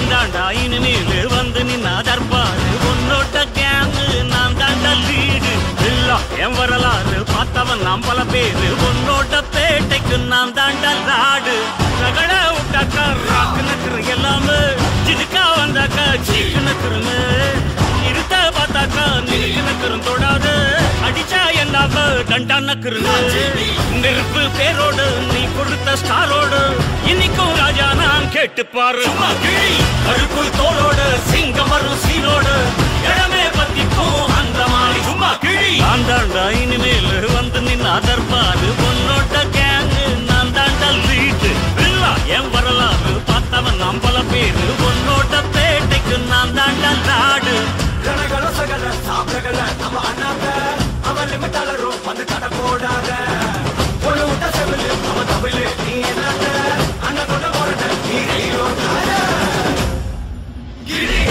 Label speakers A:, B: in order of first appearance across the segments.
A: நான் தாண்டா இனிமேல் வந்து நின்னா தர்பாரு உன்னோட்ட கேங்கு நான் தாண்டா லீடு எல்லாம் என் வரலாறு பார்த்தவன் நாம் பல பேரு உன்னோட்ட பேட்டைக்கு நான் தாண்டா லாடு ரகட விட்டாக்கா ராக்கு நக்குற எல்லாமே ஜிதுக்கா வந்தாக்கா சீக்கு நக்குறமே இருத்த பார்த்தாக்கா நிற்கு நக்குறும் தொடாது அடிச்சா என்னாம டண்டா நக்குறனு நெருப்பு பேரோடு நீ கொடுத்த ஸ்டாரோடு இன்னைக்கும் ராஜா நான் கேட்டு பாரு கருக்குள் தோளோடு சிங்கம் வரும் சீனோடு இடமே பத்திக்கும் அந்த மாதிரி சும்மா கிழி நான் தாண்டா இனிமேல் வந்து நின்னா தர்பாரு பொன்னோட்ட கேங்கு நான் தாண்டா லீட்டு இல்லா என் வரலாறு பார்த்தவன் நாம் பல பேரு பொன்னோட்ட பேட்டைக்கு நான் தாண்டா லாடு
B: ஜனகள சகல சாப்பிடகள நம்ம அண்ணாத்த அவன் லிமிட்டாளரும் வந்து கடை போடாத ஒண்ணு விட்ட செவிலு அவன் தமிழு நீ என்னத்த அண்ணன் கொண்ட போறத நீ ரயிலோட்டாத கிரி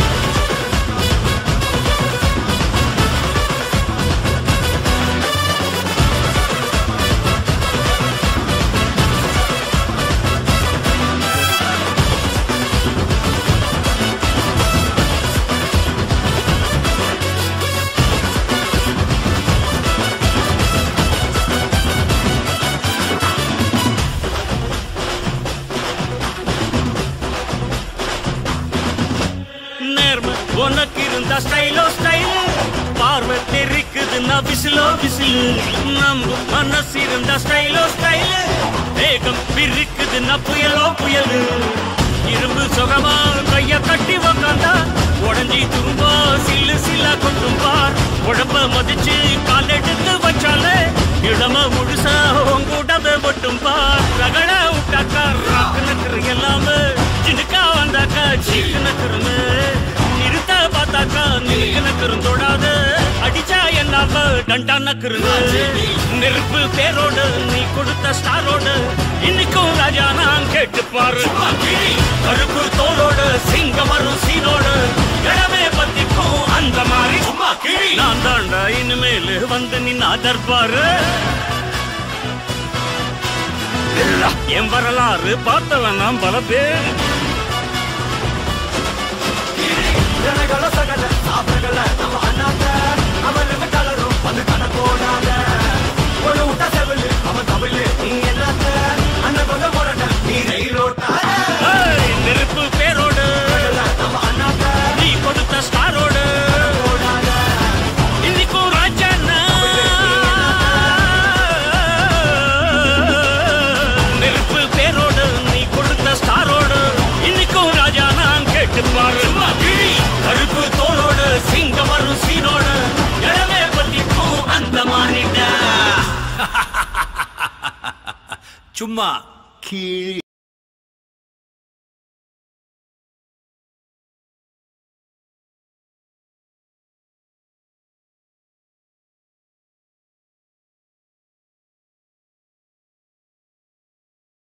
A: நேர்ம உனக்கு இருந்த ஸ்டைலோ ஸ்டைல் பார்வை தெரிக்குதுன்னா விசிலோ விசிலு நம்ம மனசு இருந்த ஸ்டைலோ ஸ்டைல் வேகம் பிரிக்குதுன்னா புயலோ புயலு இரும்பு சுகமா கைய கட்டி உக்காந்தா உடஞ்சி துரும்பா சில்லு சில்லா கொட்டும் பார் உடம்ப மதிச்சு கால் எடுத்து வச்சாலே இடம முழுசா உங்கூடவே மட்டும் பார் ரகட விட்டாக்கா ராக்கு நக்குறு எல்லாமே சினுக்கா வந்தாக்கா சீக்கு நக்குறுமே நிறுத்த பார்த்தாக்கா நிற்கு நக்குறும் தொடாது அடிச்சா என்னாம டண்டா நக்குறுங்க நெருப்பு பேரோடு நீ கொடுத்த ஸ்டாரோடு இன்னைக்கும் ராஜா நான் கேட்டு பாரு கருப்பு தோளோடு சிங்கம் வரும் சீனோடு இடமே பத்திக்கும் அந்த மாதிரி சும்மா கிழி நான் தாண்டா இனிமேல் வந்து நின்னா தர்பாரு என் வரலாறு பார்த்தவன் நான் பல பேர்
B: ஜனகள சகல சாப்பிடகள நம்ம அண்ணாத்த அவன் லிமிட்டாளரும் வந்து கடை போடாத ஒண்ணு விட்ட செவிலு அவன் தமிழு நீ என்னத்த அண்ணன் கொண்ட போறத நீ ரயிலோட்டாத
A: ஏய், நெருப்பு பேரோடு
B: நம்ம அண்ணாத்த
A: நீ கொடுத்த ஸ்டாரோடு
B: போடாத
A: இன்னைக்கும் ராஜா நெருப்பு பேரோடு நீ கொடுத்த ஸ்டாரோடு இன்னைக்கும் ராஜா நான் கேட்டு பாரு கருப்பு தோளோடு சிங்கம் வரும் சீனோடு இடமே பத்திக்கும் அந்த மாறிட்ட
C: சும்மா கீழ்